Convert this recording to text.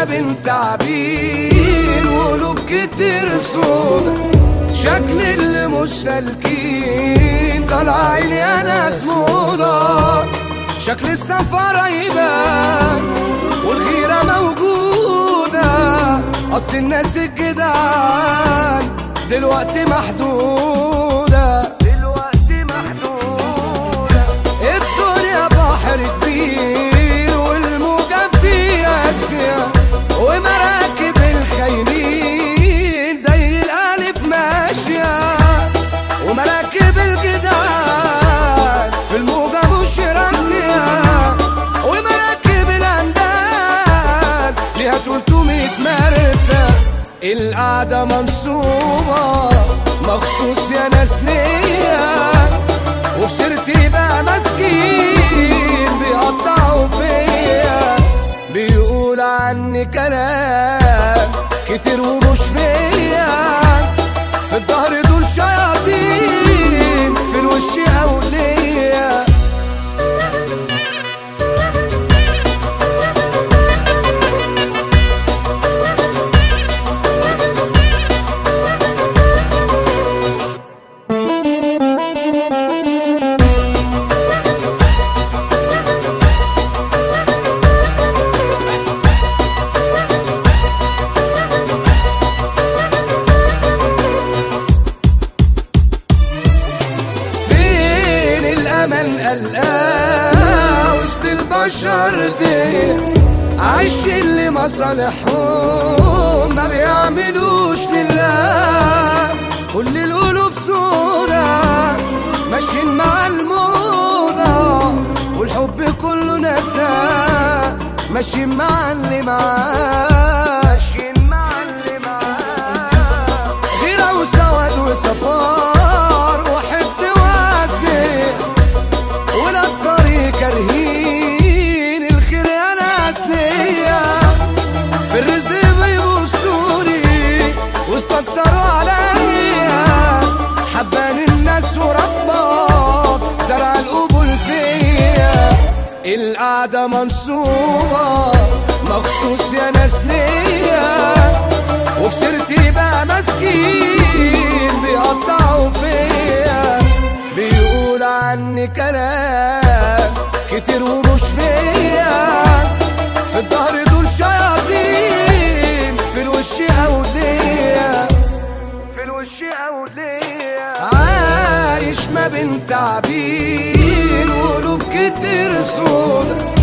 بين تعبين وقلوب كتير سودا شكل اللي مش سالكين طالعين يا ناس موضة شكل السفر يبان والغيرة موجودة أصل الناس الجدعان دلوقتي محدودة دلوقتي محدودة الدنيا بحر كبير والموجة فيها أشياء ومراكب الخاينين زي الألف ماشية ومراكب الجدعان في الموجة مش راسية ومراكب الأندال ليها 300 مرسى القعدة منصوبة مخصوص يا ناس ليا وفي سيرتي بقى مسكين بيقطعوا فيا بيقول عني كلام كتير ومش فيا في الظهر دول شياطين في الوش أولياء فين الامل قلقاه وسط البشر دي عايشين اللي مصالحهم ما بيعملوش لله كل القلوب سودا ماشيين مع الموضة والحب كله نسى ماشيين مع اللي معاه ماشيين مع اللي معاه غيرة وسواد وصفار وحد واسع والافكار كارهين الخير يا ناس ليا في الرزق بيبصولي واستكتروا عليا حبان الناس وربك زرع القبول فيا القعدة منصوبة مخصوص يا ناس ليا وفي سيرتي بقى مسكين بيقطعوا فيا بيقول عني كلام كتير ومش فيا في الظهر دول شياطين في الوش أودية في الوش أودية عايش ما بين تعبين وقلوب كتير سودا